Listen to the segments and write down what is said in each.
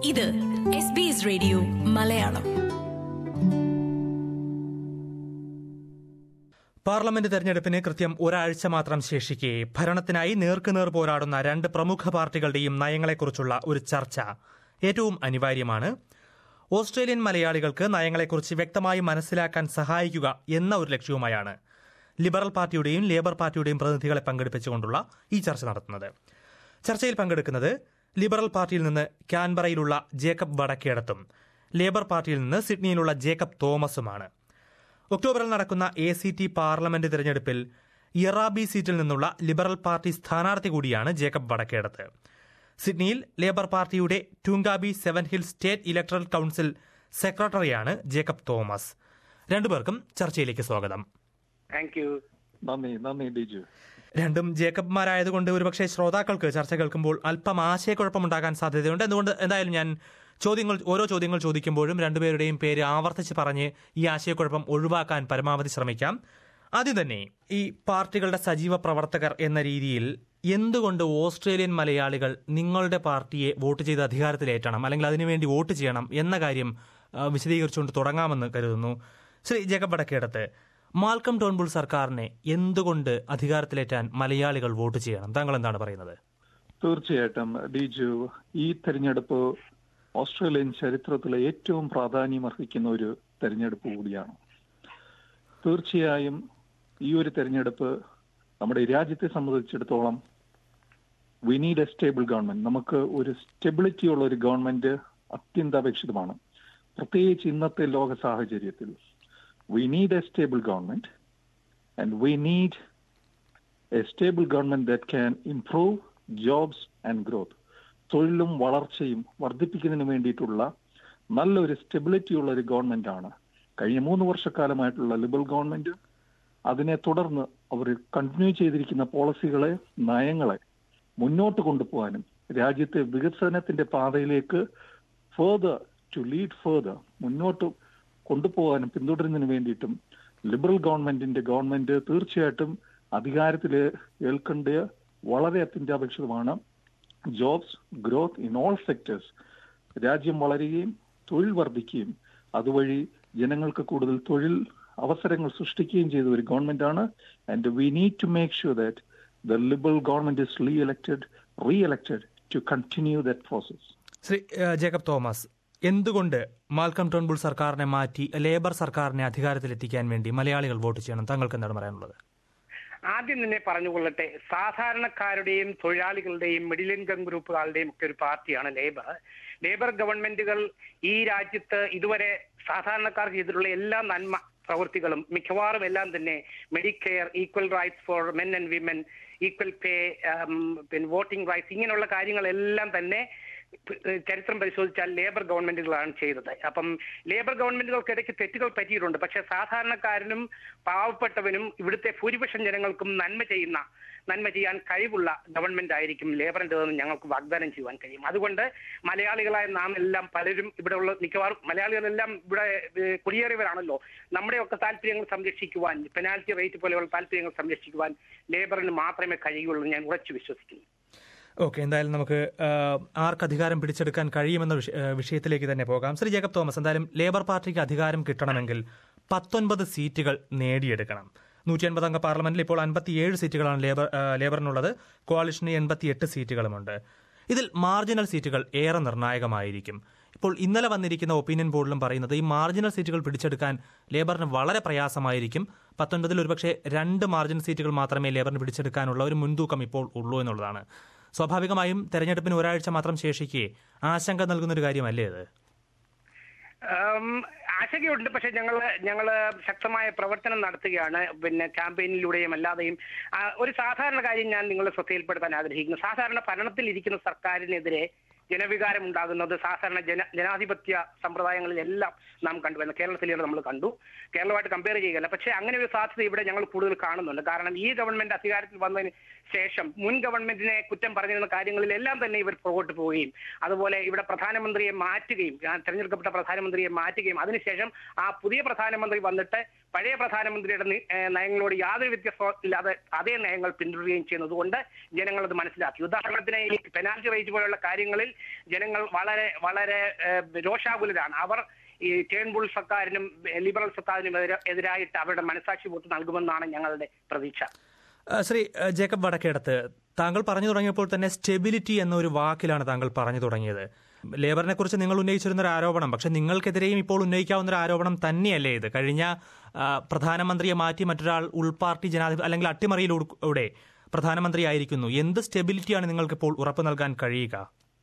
ഇത് S B S radio Malayalam parliament തെരഞ്ഞെടുപ്പിന് കൃത്യം ഒരാഴ്ച മാത്രം ശേഷിക്കെ ഭരണത്തിനായി നേർക്കുനേർ പോരാടുന്ന രണ്ട് പ്രമുഖ പാർട്ടികളുടെയും നയങ്ങളെക്കുറിച്ചുള്ള ഒരു ചർച്ച ഏറ്റവും അനിവാര്യമാണ് ഓസ്ട്രേലിയൻ മലയാളികൾക്ക് നയങ്ങളെക്കുറിച്ച് വ്യക്തമായി മനസ്സിലാക്കാൻ സഹായിക്കുക എന്ന ഒരു ലക്ഷ്യവുമായാണ് ലിബറൽ പാർട്ടിയുടെയും ലേബർ പാർട്ടിയുടെയും പ്രതിനിധികളെ പങ്കെടുപ്പിച്ചുകൊണ്ടുള്ള ഈ ചർച്ച നടത്തുന്നത് ചർച്ചയിൽ പങ്കെടുക്കുന്നത് ലിബറൽ പാർട്ടിയിൽ നിന്ന് കാൻബറയിലുള്ള ജേക്കബ് വടക്കേടത്തും ലേബർ പാർട്ടിയിൽ നിന്ന് സിഡ്നിയിലുള്ള ജേക്കബ് തോമസുമാണ് ഒക്ടോബറിൽ നടക്കുന്ന എ സി ടി പാർലമെന്റ് തിരഞ്ഞെടുപ്പിൽ ഇറാബി സീറ്റിൽ നിന്നുള്ള ലിബറൽ പാർട്ടി സ്ഥാനാർത്ഥി കൂടിയാണ് ജേക്കബ് വടക്കേടത്ത് സിഡ്നിയിൽ ലേബർ പാർട്ടിയുടെ Toongabbie Seven Hill state electoral council സെക്രട്ടറിയാണ് ജേക്കബ് തോമസ് രണ്ടുപേർക്കും ചർച്ചയിലേക്ക് സ്വാഗതം താങ്ക് യു നന്ദി നന്ദി ഡിജു രണ്ടും ജേക്കബ്മാരായതുകൊണ്ട് ഒരുപക്ഷെ ശ്രോതാക്കൾക്ക് ചർച്ച കേൾക്കുമ്പോൾ അല്പം ആശയക്കുഴപ്പമുണ്ടാകാൻ സാധ്യതയുണ്ട് എന്തുകൊണ്ട് എന്തായാലും ഞാൻ ചോദ്യങ്ങൾ ഓരോ ചോദ്യങ്ങൾ ചോദിക്കുമ്പോഴും രണ്ടുപേരുടെയും പേര് ആവർത്തിച്ച് പറഞ്ഞ് ഈ ആശയക്കുഴപ്പം ഒഴിവാക്കാൻ പരമാവധി ശ്രമിക്കാം ആദ്യം തന്നെ ഈ പാർട്ടികളുടെ സജീവ പ്രവർത്തകർ എന്ന രീതിയിൽ എന്തുകൊണ്ട് ഓസ്ട്രേലിയൻ മലയാളികൾ നിങ്ങളുടെ പാർട്ടിയെ വോട്ട് ചെയ്ത് അധികാരത്തിലേറ്റണം അല്ലെങ്കിൽ അതിനുവേണ്ടി വോട്ട് ചെയ്യണം എന്ന കാര്യം ആ, വിശദീകരിച്ചുകൊണ്ട് തുടങ്ങാമെന്ന് കരുതുന്നു Shri Jacob Vadakkedath Malcolm Turnbull സർക്കാരിനെ എന്തുകൊണ്ട് അധികാരത്തിലേറ്റാൻ മലയാളികൾ വോട്ട് ചെയ്യണം താങ്കൾ എന്താണ് പറയുന്നത് തീർച്ചയായിട്ടും ഡിജു ഈ തെരഞ്ഞെടുപ്പ് ഓസ്ട്രേലിയൻ ചരിത്രത്തിലെ ഏറ്റവും പ്രാധാന്യം അർഹിക്കുന്ന ഒരു തെരഞ്ഞെടുപ്പ് കൂടിയാണ് തീർച്ചയായും ഈ ഒരു തെരഞ്ഞെടുപ്പ് നമ്മുടെ രാജ്യത്തെ സംബന്ധിച്ചിടത്തോളം we need a stable government നമുക്ക് ഒരു സ്റ്റെബിലിറ്റി ഉള്ള ഒരു ഗവൺമെന്റ് അത്യന്താപേക്ഷിതമാണ് പ്രത്യേകിച്ച് ഇന്നത്തെ ലോക സാഹചര്യത്തിൽ we need a stable government and we need a stable government that can improve jobs and growth തൊഴിലും വളർച്ചയും വർദ്ധിപ്പിക്കുന്നതിന് വേണ്ടിയിട്ടുള്ള നല്ലൊരു സ്റ്റെബിലിറ്റി ഉള്ള ഒരു ഗവൺമെന്റ് ആണ് കഴിഞ്ഞ മൂന്ന് വർഷക്കാലമായിട്ടുള്ള ലിബറൽ ഗവൺമെന്റ് അതിനെ തുടർന്ന് അവർ കണ്ടിന്യൂ ചെയ്തിരിക്കുന്ന പോളിസികളെ നയങ്ങളെ മുന്നോട്ട് കൊണ്ടുപോകാനും രാജ്യത്തെ വികസനത്തിന്റെ പാതയിലേക്ക് ഫേർദർ ടു ലീഡ് ഫേർദർ മുന്നോട്ട് കൊണ്ടുപോകാനും പിന്തുടരുന്നതിന് വേണ്ടിയിട്ടും ലിബറൽ ഗവൺമെന്റിന്റെ ഗവൺമെന്റ് തീർച്ചയായിട്ടും അധികാരത്തിൽ ഏൽക്കേണ്ട വളരെ അത്യന്താപേക്ഷിതമാണ് jobs growth in all sectors രാജ്യം വളരുകയും തൊഴിൽ വർദ്ധിക്കുകയും അതുവഴി ജനങ്ങൾക്ക് കൂടുതൽ തൊഴിൽ അവസരങ്ങൾ സൃഷ്ടിക്കുകയും ചെയ്ത ഒരു ഗവൺമെന്റാണ് and we need to make sure that the Liberal government is re elected re elected to continue that process Shri uh, Jacob Thomas എന്തുകൊണ്ട് മാൽക്കം ടോൺബുൾ സർക്കാരിനെ മാറ്റി ലേബർ സർക്കാരിനെ അധികാരത്തിലെത്തിക്കാൻ വേണ്ടി മലയാളികൾ വോട്ട് ചെയ്യണം താങ്കൾക്ക് എന്താണ് പറയാനുള്ളത് ആദ്യം തന്നെ പറഞ്ഞുകൊള്ളട്ടെ സാധാരണക്കാരുടെയും തൊഴിലാളികളുടെയും മിഡിൽ ഇൻകം ഗ്രൂപ്പുകളുടെയും ഒക്കെ ഒരു പാർട്ടിയാണ് ലേബർ ലേബർ ഗവൺമെന്റുകൾ ഈ രാജ്യത്ത് ഇതുവരെ സാധാരണക്കാർക്ക് ചെയ്തിട്ടുള്ള എല്ലാ നന്മ പ്രവൃത്തികളും മിക്കവാറും എല്ലാം തന്നെ Medicare equal rights for men and women equal pay പിന്നെ വോട്ടിംഗ് റൈറ്റ്സ് ഇങ്ങനെയുള്ള കാര്യങ്ങളെല്ലാം തന്നെ ചരിത്രം പരിശോധിച്ചാൽ ലേബർ ഗവൺമെന്റുകളാണ് ചെയ്തത് അപ്പം ലേബർ ഗവൺമെന്റുകൾക്കിടയ്ക്ക് തെറ്റുകൾ പറ്റിയിട്ടുണ്ട് പക്ഷെ സാധാരണക്കാരനും പാവപ്പെട്ടവനും ഇവിടുത്തെ ഭൂരിപക്ഷം ജനങ്ങൾക്കും നന്മ ചെയ്യുന്ന നന്മ ചെയ്യാൻ കഴിവുള്ള ഗവൺമെന്റ് ആയിരിക്കും ലേബറിൻ്റെതെന്ന് ഞങ്ങൾക്ക് വാഗ്ദാനം ചെയ്യുവാൻ കഴിയും അതുകൊണ്ട് മലയാളികളായ നാം എല്ലാം പലരും ഇവിടെ ഉള്ള മിക്കവാറും മലയാളികളെല്ലാം ഇവിടെ ഏഹ്, കുടിയേറിയവരാണല്ലോ നമ്മുടെയൊക്കെ താല്പര്യങ്ങൾ സംരക്ഷിക്കുവാൻ പെനാൽറ്റി റേറ്റ് പോലെയുള്ള താല്പര്യങ്ങൾ സംരക്ഷിക്കുവാൻ ലേബറിന് മാത്രമേ കഴിയുള്ളൂ എന്ന് ഞാൻ ഉറച്ചു വിശ്വസിക്കുന്നു ഓക്കെ എന്തായാലും നമുക്ക് ഏഹ്, ആർക്ക് അധികാരം പിടിച്ചെടുക്കാൻ കഴിയുമെന്ന വിഷ- ഏഹ്, വിഷയത്തിലേക്ക് തന്നെ പോകാം ശ്രീ ജേക്കബ് തോമസ് എന്തായാലും ലേബർ പാർട്ടിക്ക് അധികാരം കിട്ടണമെങ്കിൽ പത്തൊൻപത് സീറ്റുകൾ നേടിയെടുക്കണം നൂറ്റി അൻപത് അംഗ പാർലമെന്റിൽ ഇപ്പോൾ അൻപത്തിയേഴ് സീറ്റുകളാണ് ലേബർ ഏഹ്, ലേബറിനുള്ളത് കോalitionന് എൺപത്തിയെട്ട് സീറ്റുകളുമുണ്ട് ഇതിൽ മാർജിനൽ സീറ്റുകൾ ഏറെ നിർണായകമായിരിക്കും ഇപ്പോൾ ഇന്നലെ വന്നിരിക്കുന്ന ഒപ്പീനിയൻ പോളിലും പറയുന്നത് ഈ മാർജിനൽ സീറ്റുകൾ പിടിച്ചെടുക്കാൻ ലേബറിന് വളരെ പ്രയാസമായിരിക്കും പത്തൊൻപതിൽ ഒരുപക്ഷെ രണ്ട് മാർജിനൽ സീറ്റുകൾ മാത്രമേ ലേബറിന് പിടിച്ചെടുക്കാനുള്ള ഒരു മുൻതൂക്കം ഇപ്പോൾ ഉള്ളൂ എന്നുള്ളതാണ് സ്വാഭാവികമായും തെരഞ്ഞെടുപ്പിന് ഒരാഴ്ച മാത്രം ശേഷിക്കെ ആശങ്ക നൽകുന്ന ഒരു കാര്യമല്ലേ അത് ഉം, ആശങ്കയുണ്ട് പക്ഷെ ഞങ്ങൾ ഞങ്ങൾ ശക്തമായ പ്രവർത്തനം നടത്തുകയാണ് പിന്നെ ക്യാമ്പയിനിലൂടെയും അല്ലാതെയും ആ, ഒരു സാധാരണ കാര്യം ഞാൻ നിങ്ങളെ ശ്രദ്ധയിൽപ്പെടുത്താൻ ആഗ്രഹിക്കുന്നു സാധാരണ ഭരണത്തിൽ ഇരിക്കുന്ന സർക്കാരിനെതിരെ ജനവികാരം ഉണ്ടാകുന്നത് സാധാരണ ജന ജനാധിപത്യ സമ്പ്രദായങ്ങളിലെല്ലാം നാം കണ്ടുവരുന്നു കേരളത്തിലേറെ നമ്മൾ കണ്ടു കേരളമായിട്ട് കമ്പയർ ചെയ്യുകയല്ല പക്ഷേ അങ്ങനെ ഒരു സാധ്യത ഇവിടെ ഞങ്ങൾ കൂടുതൽ കാണുന്നുണ്ട് കാരണം ഈ ഗവൺമെന്റ് അധികാരത്തിൽ വന്നതിന് ശേഷം മുൻ ഗവൺമെന്റിനെ കുറ്റം പറഞ്ഞിരുന്ന കാര്യങ്ങളിലെല്ലാം തന്നെ ഇവർ പുറകോട്ട് പോവുകയും അതുപോലെ ഇവിടെ പ്രധാനമന്ത്രിയെ മാറ്റുകയും ആ തെരഞ്ഞെടുക്കപ്പെട്ട പ്രധാനമന്ത്രിയെ മാറ്റുകയും അതിനുശേഷം ആ പുതിയ പ്രധാനമന്ത്രി വന്നിട്ട് പഴയ പ്രധാനമന്ത്രിയുടെ നി- ഏഹ് നയങ്ങളോട് യാതൊരു വ്യത്യസ്തവും ഇല്ലാതെ അതേ നയങ്ങൾ പിന്തുടരുകയും ചെയ്യുന്നത് കൊണ്ട് ജനങ്ങൾ അത് മനസ്സിലാക്കി ഉദാഹരണത്തിന് ഈ പെനാൽറ്റി റേറ്റ് പോലുള്ള കാര്യങ്ങളിൽ ജനങ്ങൾ വളരെ വളരെ ഏഹ്, രോഷാകുലരാണ് അവർ ഈ ടേൺബുൾ സർക്കാരിനും ഏഹ്, ലിബറൽ സർക്കാരിനും എതിരെ- എതിരായിട്ട് അവരുടെ മനസാക്ഷി വോട്ട് നൽകുമെന്നാണ് ഞങ്ങളുടെ പ്രതീക്ഷ ആ, ശ്രീ ആ, ജേക്കബ് വടക്കേടത്ത് താങ്കൾ പറഞ്ഞു തുടങ്ങിയപ്പോൾ തന്നെ സ്റ്റെബിലിറ്റി എന്ന ഒരു വാക്കിലാണ് താങ്കൾ പറഞ്ഞു തുടങ്ങിയത് ലേബറിനെ കുറിച്ച് നിങ്ങൾ ഉന്നയിച്ചിരുന്ന ഒരു ആരോപണം പക്ഷെ നിങ്ങൾക്കെതിരെയും ഇപ്പോൾ ഉന്നയിക്കാവുന്ന ഒരു ആരോപണം തന്നെയല്ലേ ഇത് കഴിഞ്ഞ ആ, പ്രധാനമന്ത്രിയെ മാറ്റി മറ്റൊരാൾ ഉൾപാർട്ടി ജനാധിപത്യ അല്ലെങ്കിൽ അട്ടിമറിയിലൂടെ പ്രധാനമന്ത്രിയായിരിക്കുന്നു എന്ത് സ്റ്റെബിലിറ്റിയാണ് നിങ്ങൾക്ക് ഇപ്പോൾ ഉറപ്പ് നൽകാൻ കഴിയുക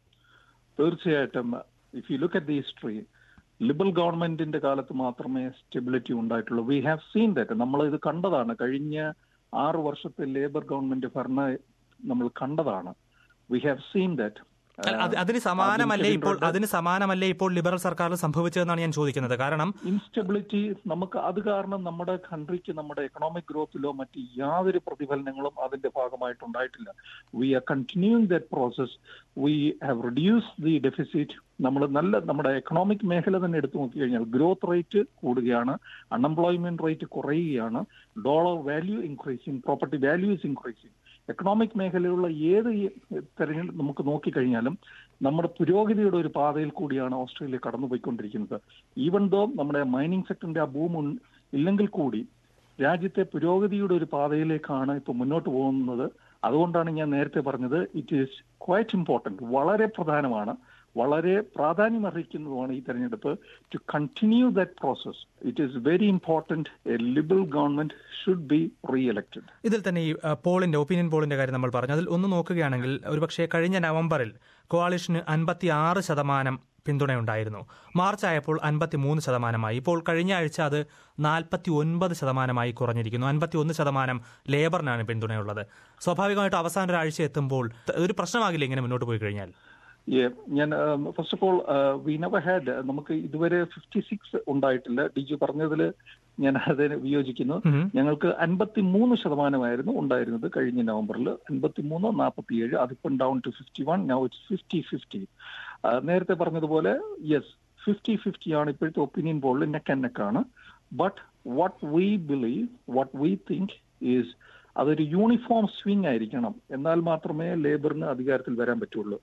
തീർച്ചയായിട്ടും if you look at the history Liberal ഗവൺമെന്റിന്റെ കാലത്ത് മാത്രമേ സ്റ്റെബിലിറ്റി ഉണ്ടായിട്ടുള്ളൂ വി ഹാവ് സീൻ ദാറ്റ് നമ്മൾ ഇത് കണ്ടതാണ് കഴിഞ്ഞ ആറ് വർഷത്തെ ലേബർ ഗവൺമെന്റ് ഭരണ നമ്മൾ കണ്ടതാണ് വി ഹാവ് സീൻ ദാറ്റ് അല്ല, അത് അതിന് സമാനമല്ലേ ഇപ്പോൾ അതിന് സമാനമല്ലേ ഇപ്പോൾ ലിബറൽ സർക്കാരിൽ സംഭവിച്ചതെന്നാണ് ഞാൻ ചോദിക്കുന്നത് കാരണം ഇൻസ്റ്റബിലിറ്റി നമുക്ക് അത് കാരണം നമ്മുടെ കൺട്രിക്ക് നമ്മുടെ എക്കണോമിക് ഗ്രോത്തിലോ മറ്റ് യാതൊരു പ്രതിഫലനങ്ങളും അതിന്റെ ഭാഗമായിട്ടുണ്ടായിട്ടില്ല we are continuing that process we have reduce the deficit നമ്മൾ നല്ല നമ്മുടെ എക്കണോമിക് മേഖല തന്നെ എടുത്തു നോക്കിക്കഴിഞ്ഞാൽ ഗ്രോത്ത് റേറ്റ് കൂടുകയാണ് അൺഎംപ്ലോയ്മെന്റ് റേറ്റ് കുറയുകയാണ് dollar value increasing property value is increasing economic മേഖലയിലുള്ള ഏത് തെരഞ്ഞെടുപ്പ് നമുക്ക് നോക്കിക്കഴിഞ്ഞാലും നമ്മുടെ പുരോഗതിയുടെ ഒരു പാതയിൽ കൂടിയാണ് ഓസ്ട്രേലിയ കടന്നുപോയിക്കൊണ്ടിരിക്കുന്നത് ഈവൻ ദോ നമ്മുടെ മൈനിങ് സെക്ടറിന്റെ ആ ബൂം ഇല്ലെങ്കിൽ കൂടി രാജ്യത്തെ പുരോഗതിയുടെ ഒരു പാതയിലേക്കാണ് ഇപ്പൊ മുന്നോട്ട് പോകുന്നത് അതുകൊണ്ടാണ് ഞാൻ നേരത്തെ പറഞ്ഞത് ഇറ്റ് ഈസ് ക്വൈറ്റ് ഇമ്പോർട്ടന്റ് വളരെ പ്രധാനമാണ് വളരെ പ്രാധാന്യം അർഹിക്കുന്നതുമാണ് ഈ തെരഞ്ഞെടുപ്പ് to continue that process it is very important a Liberal government should be re elected ഇതിൽ തന്നെ ഈ ആ, പോളിന്റെ ഒപ്പീനിയൻ പോളിന്റെ കാര്യം നമ്മൾ പറഞ്ഞു അതിൽ ഒന്ന് നോക്കുകയാണെങ്കിൽ ഒരുപക്ഷെ കഴിഞ്ഞ നവംബറിൽ കോaliഷന് അൻപത്തി ആറ് ശതമാനം പിന്തുണയുണ്ടായിരുന്നു മാർച്ച് ആയപ്പോൾ അൻപത്തി മൂന്ന് ശതമാനമായി ഇപ്പോൾ കഴിഞ്ഞ ആഴ്ച അത് നാൽപ്പത്തി ഒൻപത് ശതമാനമായി കുറഞ്ഞിരിക്കുന്നു അൻപത്തി ഒന്ന് ശതമാനം ലേബറിനാണ് പിന്തുണയുള്ളത് സ്വാഭാവികമായിട്ടും അവസാന ഒരാഴ്ച എത്തുമ്പോൾ ഒരു പ്രശ്നമാകില്ല ഇങ്ങനെ മുന്നോട്ട് പോയി കഴിഞ്ഞാൽ Yeah, ഞാൻ first of all we never had നമുക്ക് ഇതുവരെ ഫിഫ്റ്റി സിക്സ് ഉണ്ടായിട്ടില്ല ഡിജു പറഞ്ഞതിൽ ഞാൻ അതിന് വിയോജിക്കുന്നു ഉം. ഞങ്ങൾക്ക് അൻപത്തി മൂന്ന് ശതമാനമായിരുന്നു ഉണ്ടായിരുന്നത് കഴിഞ്ഞ നവംബറിൽ അൻപത്തി മൂന്ന് നാൽപ്പത്തി ഏഴ് അതിപ്പം down to fifty one now it's fifty fifty നേരത്തെ പറഞ്ഞതുപോലെ യെസ് ഫിഫ്റ്റി ഫിഫ്റ്റി ആണ് ഇപ്പോഴത്തെ ഒപ്പീനിയൻ പോളിൽ നെക്ക് ആൻഡ് നെക്കാണ് but what we believe what we think is അതൊരു യൂണിഫോം സ്വിംഗ് ആയിരിക്കണം എന്നാൽ മാത്രമേ ലേബറിന് അധികാരത്തിൽ വരാൻ പറ്റുള്ളൂ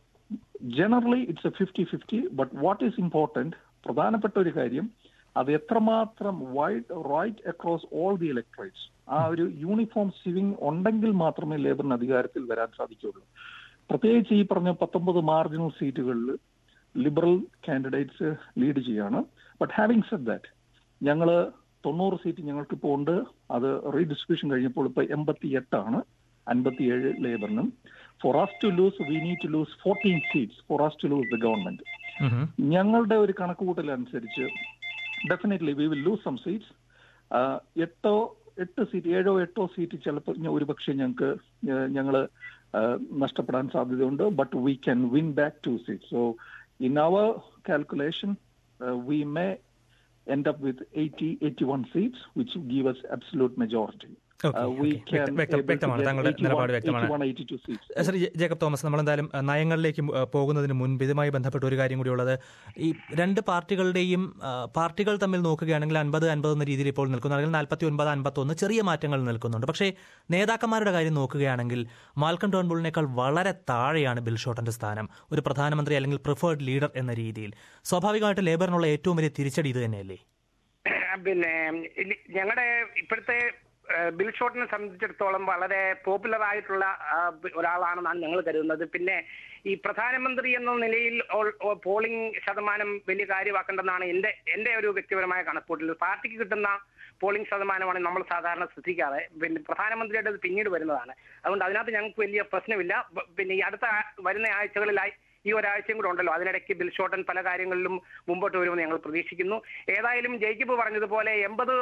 generally it's a fifty fifty but what is important പ്രധാനപ്പെട്ട ഒരു കാര്യം അത് എത്രമാത്രം wide right across all the electorates ആ ഒരു യൂണിഫോം സ്വിംഗ് ഉണ്ടെങ്കിൽ മാത്രമേ ലേബറിന് അധികാരത്തിൽ വരാൻ സാധിക്കുകയുള്ളൂ പ്രത്യേകിച്ച് ഈ പറഞ്ഞ പത്തൊമ്പത് മാർജിനൽ സീറ്റുകളിൽ ലിബറൽ കാൻഡിഡേറ്റ്സ് ലീഡ് ചെയ്യാണ് ബട്ട് ഹാവിംഗ് സെഡ് ദാറ്റ് ഞങ്ങൾ തൊണ്ണൂറ് സീറ്റ് ഞങ്ങൾക്കിപ്പോൾ ഉണ്ട് അത് റീഡിസ്ട്രിബ്യൂഷൻ കഴിഞ്ഞപ്പോൾ ഇപ്പോൾ എൺപത്തി എട്ടാണ് അൻപത്തിയേഴ് ലേബറിനും for us to lose we need to lose fourteen seats for us to lose the government um. ഞങ്ങളുടെ ഒരു കണക്കുകൂട്ടൽ അനുസരിച്ച് definitely we will lose some seats എട്ടോ എട്ട് സീറ്റ് ഏഴോ എട്ടോ സീറ്റ് ചിലപ്പോൾ ഒരു പക്ഷേ ഞങ്ങൾക്ക് ഞങ്ങൾ നഷ്ടപ്പെടാൻ സാധ്യതയുണ്ട് but we can win back two seat so in our calculation we may end up with 80, 81 seats, which give us absolute majority. Okay, okay. വ്യക്ത- വ്യക്ത- വ്യക്തമാണ്. താങ്കളുടെ നിലപാട് വ്യക്തമാണ്. 82 seats. ശ്രീ ജെ- ജേക്കബ് തോമസ് നമ്മളെന്തായാലും അഹ്, നയങ്ങളിലേക്ക് മു- അഹ് പോകുന്നതിന് മുൻപ് ഇതുമായി ബന്ധപ്പെട്ട ഒരു കാര്യം കൂടിയുള്ളത് ഈ രണ്ട് പാർട്ടികളുടെയും അഹ്, പാർട്ടികൾ തമ്മിൽ നോക്കുകയാണെങ്കിൽ അൻപത് അൻപത് എന്ന രീതിയിൽ ഇപ്പോൾ നിൽക്കുന്നു അല്ലെങ്കിൽ നാൽപ്പത്തി ഒൻപത് അൻപത്തൊന്ന് ചെറിയ മാറ്റങ്ങൾ നിൽക്കുന്നുണ്ട് പക്ഷേ നേതാക്കന്മാരുടെ കാര്യം നോക്കുകയാണെങ്കിൽ മാൽക്കം ടേൺബുളിനേക്കാൾ വളരെ താഴെയാണ് ബിൽ ഷോട്ടന്റെ സ്ഥാനം ഒരു പ്രധാനമന്ത്രി അല്ലെങ്കിൽ പ്രിഫേർഡ് ലീഡർ എന്ന രീതിയിൽ സ്വാഭാവികമായിട്ട് ലേബറിനുള്ള ഏറ്റവും വലിയ തിരിച്ചടി ഇത് തന്നെയല്ലേ പിന്നെ ഞങ്ങളുടെ ഇപ്പോഴത്തെ ഏഹ്, ബിൽ ഷോട്ടിനെ സംബന്ധിച്ചിടത്തോളം വളരെ പോപ്പുലർ ആയിട്ടുള്ള ആ, ബ- ഒരാളാണെന്നാണ് ഞങ്ങൾ കരുതുന്നത് പിന്നെ ഈ പ്രധാനമന്ത്രി എന്ന നിലയിൽ ഓൾ- ഓ- പോളിംഗ് ശതമാനം വലിയ കാര്യമാക്കേണ്ടെന്നാണ് എന്റെ എന്റെ ഒരു വ്യക്തിപരമായ കണക്കൂട്ടൽ പാർട്ടിക്ക് കിട്ടുന്ന പോളിംഗ് ശതമാനമാണ് നമ്മൾ സാധാരണ ശ്രദ്ധിക്കാതെ പിന്നെ പ്രധാനമന്ത്രിയുടെ അത് പിന്നീട് വരുന്നതാണ് അതുകൊണ്ട് അതിനകത്ത് ഞങ്ങൾക്ക് വലിയ പ്രശ്നമില്ല ബ- പിന്നെ ഈ അടുത്ത ആ- വരുന്ന ആഴ്ചകളിലായി ഈ ഒരാഴ്ചയും കൂടെ ഉണ്ടല്ലോ അതിനിടയ്ക്ക് ബിൽ ഷോട്ടൻ പല കാര്യങ്ങളിലും മുമ്പോട്ട് വരുമെന്ന് ഞങ്ങൾ പ്രതീക്ഷിക്കുന്നു ഏതായാലും ജയിക്കിപ്പ് പറഞ്ഞതുപോലെ എൺപത്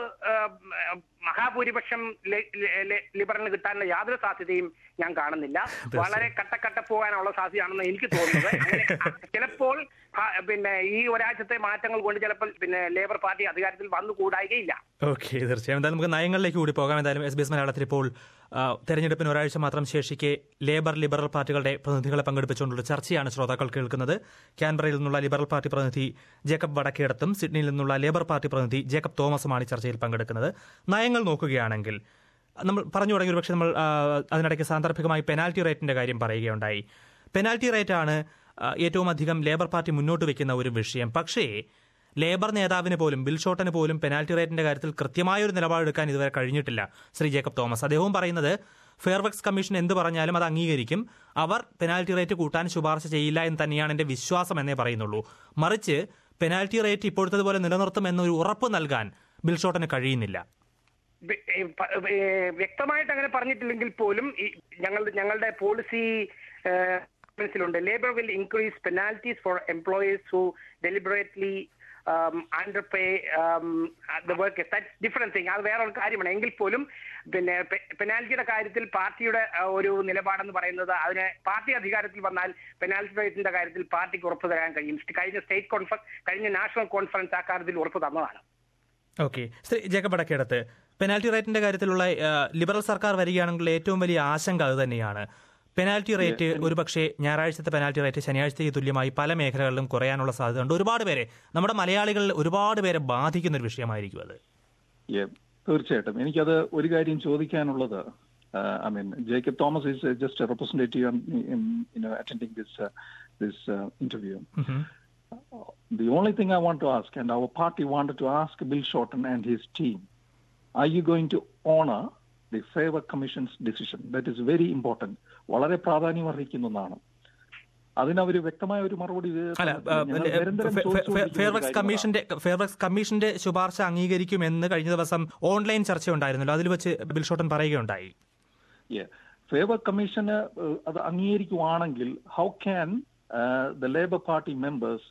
മഹാഭൂരിപക്ഷം ലെ- ലെ- ലെ- ലിബറലിന് കിട്ടാനുള്ള യാതൊരു സാധ്യതയും ഞാൻ കാണുന്നില്ല വളരെ കട്ടക്കട്ട പോകാനുള്ള സാധ്യതയാണെന്ന് എനിക്ക് തോന്നുന്നത് അങ്ങനെ ചിലപ്പോൾ കാ- പിന്നെ ഈ ഒരാഴ്ചത്തെ മാറ്റങ്ങൾ കൊണ്ട് ചിലപ്പോൾ പിന്നെ ലേബർ പാർട്ടി അധികാരത്തിൽ വന്നു കൂടായികയില്ല ഓക്കെ തീർച്ചയായും എന്തായാലും നമുക്ക് നയങ്ങളിലേക്ക് കൂടി പോകാം എന്തായാലും എസ് ബി എസ് മലയാളത്തിൽ ഇപ്പോൾ ആ, തെരഞ്ഞെടുപ്പിന് ഒരാഴ്ച മാത്രം ശേഷിക്കെ ലേബർ ലിബറൽ പാർട്ടികളുടെ പ്രതിനിധികളെ പങ്കെടുപ്പിച്ചുകൊണ്ടുള്ള ചർച്ചയാണ് ശ്രോതാക്കൾ കേൾക്കുന്നത് ക്യാൻബറയിൽ നിന്നുള്ള ലിബറൽ പാർട്ടി പ്രതിനിധി ജേക്കബ് വടക്കേടത്തും സിഡ്നിയിൽ നിന്നുള്ള ലേബർ പാർട്ടി പ്രതിനിധി ജേക്കബ് തോമസുമാണ് ഈ ചർച്ചയിൽ പങ്കെടുക്കുന്നത് നയങ്ങൾ നോക്കുകയാണെങ്കിൽ നമ്മൾ പറഞ്ഞു തുടങ്ങി പക്ഷേ നമ്മൾ ആ, അതിനിടയ്ക്ക് സാന്ദർഭികമായി പെനാൽറ്റി റേറ്റിന്റെ കാര്യം പറയുകയുണ്ടായി പെനാൽറ്റി റേറ്റാണ് ആ, ഏറ്റവും അധികം ലേബർ പാർട്ടി മുന്നോട്ട് വെക്കുന്ന ഒരു വിഷയം പക്ഷേ ലേബർ നേതാവിന് പോലും ബിൽ ഷോട്ടന് പോലും പെനാൽറ്റി റേറ്റിന്റെ കാര്യത്തിൽ കൃത്യമായ ഒരു നിലപാടെടുക്കാൻ ഇതുവരെ കഴിഞ്ഞിട്ടില്ല ശ്രീ ജേക്കബ് തോമസ് അദ്ദേഹവും പറയുന്നത് ഫെയർവർക്സ് കമ്മീഷൻ എന്ത് പറഞ്ഞാലും അത് അംഗീകരിക്കും അവർ പെനാൽറ്റി റേറ്റ് കൂട്ടാൻ ശുപാർശ ചെയ്യില്ല എന്ന് തന്നെയാണ് എന്റെ വിശ്വാസം എന്നേ പറയുന്നുള്ളൂ മറിച്ച് പെനാൽറ്റി റേറ്റ് ഇപ്പോഴത്തെ പോലെ നിലനിർത്തും എന്നൊരു ഉറപ്പ് നൽകാൻ ബിൽ ഷോട്ടന് കഴിയുന്നില്ല വെ- ഏ, പ- ഏ, വ്യക്തമായിട്ട് അങ്ങനെ പറഞ്ഞിട്ടില്ലെങ്കിൽ പോലും ഈ ഞങ്ങളുടെ ഞങ്ങളുടെ പോളിസി ിലുണ്ട് Labor will increase penalties for employees who deliberately underpay the work that's different thing അത് വേറെ ഒരു കാര്യമാണ് എങ്കിൽ പോലും പിന്നെ പെനാൽറ്റിയുടെ കാര്യത്തിൽ പാർട്ടിയുടെ ആ, ഒരു നിലപാടെന്ന് പറയുന്നത് അതിന് പാർട്ടി അധികാരത്തിൽ വന്നാൽ പെനാൽറ്റി റേറ്റിന്റെ കാര്യത്തിൽ പാർട്ടിക്ക് ഉറപ്പ് തരാൻ കഴിയും കഴിഞ്ഞ സ്റ്റേറ്റ് കോൺഫറൻസ് കഴിഞ്ഞ നാഷണൽ കോൺഫറൻസ് ആ കാര്യത്തിൽ ഉറപ്പ് തന്നതാണ് okay Shri Jacob Vadakkedath penalty റേറ്റിന്റെ കാര്യത്തിലുള്ള ആ, ലിബറൽ സർക്കാർ വരികയാണെങ്കിൽ ഏറ്റവും വലിയ ആശങ്ക അത് തന്നെയാണ് പെനാൽറ്റി റേറ്റ് ഒരുപക്ഷെ ഞായറാഴ്ചത്തെ പെനാൽറ്റി റേറ്റ് ശനിയാഴ്ചയ്ക്ക് തുല്യമായി പല മേഖലകളിലും കുറയാനുള്ള സാധ്യതയുണ്ട് ഒരുപാട് പേരെ നമ്മുടെ മലയാളികളിൽ ഒരുപാട് പേരെ ബാധിക്കുന്ന ഒരു വിഷയമായിരിക്കും അത് Yeah, തീർച്ചയായിട്ടും എനിക്കത് ഒരു കാര്യം ചോദിക്കാനുള്ളത് I mean Jacob Thomas is just representative attending this this interview The only thing I want to ask, and our party wanted to ask Bill Shorten and his team, are you going to honor the Favor Commission's decision? That is very important. വളരെ പ്രാധാന്യം അർഹിക്കുന്ന ഒന്നാണ് അതിനവർ വ്യക്തമായ ഒരു മറുപടി ഇത് അല്ല ഞങ്ങൾ നിരന്തരം ചോദിച്ചുകൊണ്ടിരിക്കുന്ന ഒരു ഫെയർവർക്സ് കാര്യമാണ്. കമ്മീഷന്റെ ഫെയർവർക്സ് കമ്മീഷന്റെ ശുപാർശ അംഗീകരിക്കുമെന്ന് കഴിഞ്ഞ ദിവസം ഓൺലൈൻ ചർച്ച ഉണ്ടായിരുന്നല്ലോ അതിൽ വെച്ച് ബിൽ ഷോട്ടൻ പറയുകയുണ്ടായി ഫേവർ കമ്മീഷന് അത് അംഗീകരിക്കുവാണെങ്കിൽ how can the Labor party members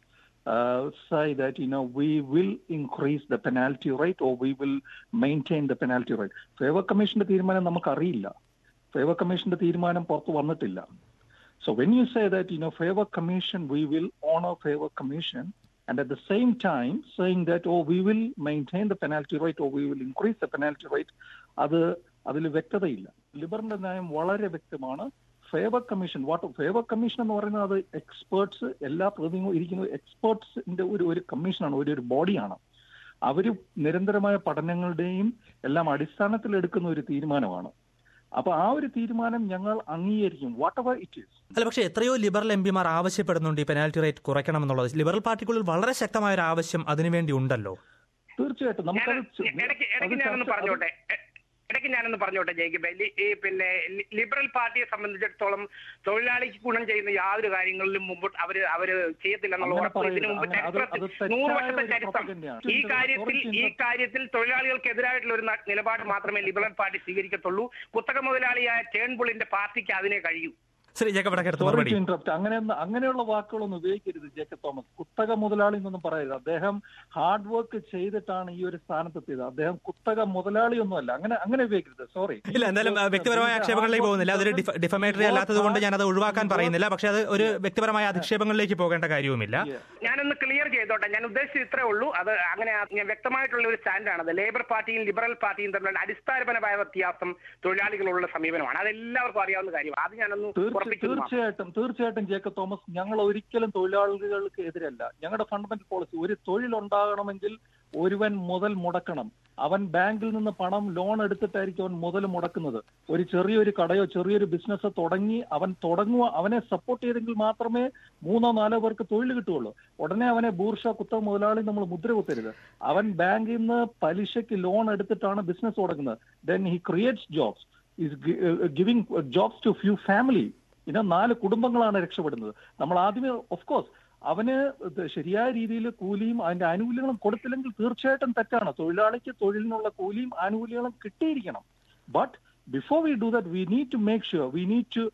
say that you know we will increase the penalty rate or we will maintain the penalty rate fair work കമ്മീഷന്റെ തീരുമാനം നമുക്കറിയില്ല ഫേവർ കമ്മീഷന്റെ തീരുമാനം പുറത്തു വന്നിട്ടില്ല So when you say that, you know, favor commission, we will honor favor commission, and at the same time saying that, oh, we will maintain the penalty rate or we will increase the penalty rate, അത് അതിൽ വ്യക്തതയില്ല ലിബറിന്റെ നയം വളരെ വ്യക്തമാണ് fair work commission what fair work commission എന്ന് പറയുന്നത് അത് experts എല്ലാ പ്രതിനിധികളും ഇരിക്കുന്ന എക്സ്പേർട്സിന്റെ ഒരു ഒരു കമ്മീഷനാണ് ഒരു ഒരു ബോഡിയാണ് അവര് നിരന്തരമായ പഠനങ്ങളുടെയും എല്ലാം അടിസ്ഥാനത്തിൽ എടുക്കുന്ന ഒരു തീരുമാനമാണ് അപ്പൊ ആ ഒരു തീരുമാനം ഞങ്ങൾ അംഗീകരിക്കും വാട്ട് എവർ ഇറ്റ് ഈസ് അല്ല പക്ഷേ എത്രയോ ലിബറൽ എം പിമാർ ആവശ്യപ്പെടുന്നുണ്ട് ഈ പെനാൽറ്റി റേറ്റ് കുറയ്ക്കണമെന്നുള്ളത് ലിബറൽ പാർട്ടിക്കുള്ളിൽ വളരെ ശക്തമായ ഒരു ആവശ്യം അതിനുവേണ്ടി ഉണ്ടല്ലോ തീർച്ചയായിട്ടും ഞാൻ നമുക്കത് ചെ- ഇടയ്ക്ക് അത് ഇടയ്ക്ക് ഞാനൊന്ന് ചർച്ച- പറഞ്ഞോട്ടെ എ- ഇടയ്ക്ക് ഞാനൊന്ന് പറഞ്ഞോട്ടെ ജയിക്കബ് ഈ പിന്നെ ലി- ലിബറൽ പാർട്ടിയെ സംബന്ധിച്ചിടത്തോളം തൊഴിലാളിക്ക് ഗുണം ചെയ്യുന്ന യാതൊരു കാര്യങ്ങളിലും മുമ്പോട്ട് അവര് അവര് ചെയ്യത്തില്ല എന്നുള്ള അങ്ങനെ ഉറപ്പ് ഇതിനു പറയരുത്. മുമ്പ് അങ്ങനെ അത് ചരിത്രത്തിൽ അത് തെറ്റായ നൂറ് വർഷത്തെ ഒരു ചരിത്രം propaganda-ആണ്. ഈ കാര്യത്തിൽ Sorry to ഈ interrupt. കാര്യത്തിൽ തൊഴിലാളികൾക്കെതിരായിട്ടുള്ള ഒരു ന- നിലപാട് മാത്രമേ ലിബറൽ പാർട്ടി സ്വീകരിക്കത്തുള്ളൂ കുത്തക മുതലാളിയായ ടേൺബുളിന്റെ പാർട്ടിക്ക് അതിനെ കഴിയൂ ശ്രീ ജേക്കബ് അടക്കേടത്ത് സോറി മറുപടി ടു ഇന്ററപ്റ്റ് അങ്ങനെ അങ്ങനെയുള്ള വാക്കുകളൊന്നും ഉപയോഗിക്കരുത് ജേക്കബ് തോമസ് കുത്തക മുതലാളി എന്നൊന്നും പറയരുത് അദ്ദേഹം ഹാർഡ് വർക്ക് ചെയ്തിട്ടാണ് ഈ ഒരു സ്ഥാനത്തെത്തിയത് അദ്ദേഹം കുത്തക മുതലാളിയൊന്നുമല്ല അങ്ങനെ അങ്ങനെ ഉപയോഗിക്കരുത് സോറി ഇല്ല എന്തായാലും ആ, വ്യക്തിപരമായ ആക്ഷേപങ്ങളിലേക്ക് പോകുന്നില്ല അതൊരു ഡിഫമേറ്ററി അല്ലാത്തത് കൊണ്ട് ഞാൻ അത് ഒഴിവാക്കാൻ പറയുന്നില്ല പക്ഷേ അത് ഒരു വ്യക്തിപരമായ അധിക്ഷേപങ്ങളിലേക്ക് പോകേണ്ട കാര്യവുമില്ല ഞാനൊന്ന് ക്ലിയർ ചെയ്തോട്ടെ ഞാൻ ഉദ്ദേശിച്ചത് ഇത്രേ ഉള്ളൂ അത് അങ്ങനെ ആ- ഞാൻ വ്യക്തമായിട്ടുള്ള ഒരു സ്റ്റാൻഡാണ് ലേബർ പാർട്ടിയും ലിബറൽ പാർട്ടിയും തമ്മിലുള്ള അടിസ്ഥാനപരമായ വ്യത്യാസം തൊഴിലാളികളുള്ള സമീപനമാണ് അത് എല്ലാവർക്കും അറിയാവുന്ന കാര്യമാണ് അത് ഞാനൊന്ന് തീർച്ച- ഉറപ്പിക്കുന്നു മാത്രം. തീർച്ചയായിട്ടും തീർച്ചയായിട്ടും ജേക്കബ് തോമസ് ഞങ്ങൾ ഒരിക്കലും തൊഴിലാളികൾക്ക് എതിരല്ല ഞങ്ങളുടെ ഫണ്ടമെന്റൽ പോളിസി ഒരു തൊഴിലുണ്ടാകണമെങ്കിൽ ഒരുവൻ മുതൽ മുടക്കണം അവൻ ബാങ്കിൽ നിന്ന് പണം ലോൺ എടുത്തിട്ടായിരിക്കും അവൻ മുതൽ മുടക്കുന്നത് ഒരു ചെറിയൊരു കടയോ ചെറിയൊരു ബിസിനസ് തുടങ്ങി അവൻ തുടങ്ങുക അവനെ സപ്പോർട്ട് ചെയ്തെങ്കിൽ മാത്രമേ മൂന്നോ നാലോ പേർക്ക് തൊഴിൽ കിട്ടുകയുള്ളൂ ഉടനെ അവനെ ബൂർഷ കുത്ത മുതലാളി നമ്മൾ മുദ്ര കുത്തരുത് അവൻ ബാങ്കിൽ നിന്ന് പലിശയ്ക്ക് ലോൺ എടുത്തിട്ടാണ് ബിസിനസ് തുടങ്ങുന്നത് then he creates jobs is giving jobs to few family ഇന്ന നാല് കുടുംബങ്ങളാണ് രക്ഷപ്പെടുന്നത് നമ്മൾ ആദ്യമേ ഓഫ് കോഴ്സ് അവന് ഇത് ശരിയായ രീതിയിൽ കൂലിയും അതിന്റെ ആനുകൂല്യങ്ങളും കൊടുത്തില്ലെങ്കിൽ തീർച്ചയായിട്ടും തെറ്റാണ് തൊഴിലാളിക്ക് തൊഴിലിനുള്ള കൂലിയും ആനുകൂല്യങ്ങളും കിട്ടിയിരിക്കണം but before we do that we need to make sure we need to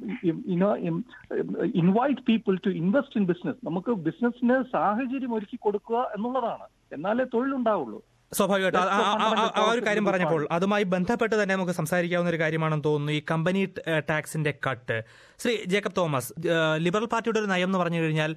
invite people to invest in business നമുക്ക് ബിസിനസ്സിന് സാഹചര്യം ഒരുക്കി കൊടുക്കുക എന്നുള്ളതാണ് എന്നാലേ തൊഴിലുണ്ടാവുള്ളൂ സ്വാഭാവികമായിട്ടും ആ- ആ- ആ- ആ- ആ ഒരു കാര്യം പറഞ്ഞപ്പോൾ അതുമായി ബന്ധപ്പെട്ട് തന്നെ നമുക്ക് സംസാരിക്കാവുന്ന ഒരു കാര്യമാണെന്ന് തോന്നുന്നു ഈ കമ്പനി ടാക്സിന്റെ കട്ട് ശ്രീ ജേക്കബ് തോമസ് ഏഹ്, ലിബറൽ പാർട്ടിയുടെ ഒരു നയം എന്ന് പറഞ്ഞു കഴിഞ്ഞാൽ